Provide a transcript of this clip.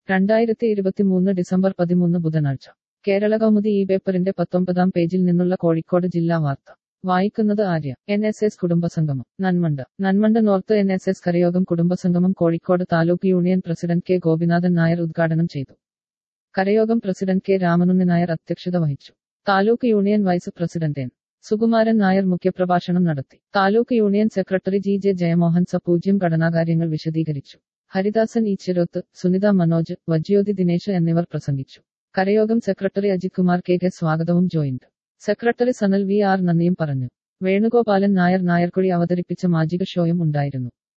രണ്ടായിരത്തി ഇരുപത്തിമൂന്ന് ഡിസംബർ പതിമൂന്ന് ബുധനാഴ്ച കേരള കൗമുദി ഈ പേപ്പറിന്റെ പത്തൊമ്പതാം പേജിൽ നിന്നുള്ള കോഴിക്കോട് ജില്ലാ വാർത്ത വായിക്കുന്നത് ആര്യ എൻ എസ് എസ് കുടുംബസംഗമം Nanmanda Nanmanda north N S S കരയോഗം കുടുംബസംഗമം Kozhikode taluk union president K Gopinathan Nair ഉദ്ഘാടനം ചെയ്തു കരയോഗം പ്രസിഡന്റ് കെ രാമനുണ്ണി നായർ അധ്യക്ഷത വഹിച്ചു taluk union vice president N Sukumaran Nair മുഖ്യപ്രഭാഷണം നടത്തി taluk union secretary G J Jayamohan സ പൂജ്യം ഘടനാകാര്യങ്ങൾ വിശദീകരിച്ചു ഹരിദാസൻ ഈച്ചിരോത്ത് സുനിത മനോജ് വജ്യോതി ദിനേശ് എന്നിവർ പ്രസംഗിച്ചു കരയോഗം secretary Ajith Kumar K K സ്വാഗതവും joint secretary Sanal V R നന്ദിയും പറഞ്ഞു വേണുഗോപാലൻ നായർ നായർക്കുഴി അവതരിപ്പിച്ച മാജിക ഷോയും ഉണ്ടായിരുന്നു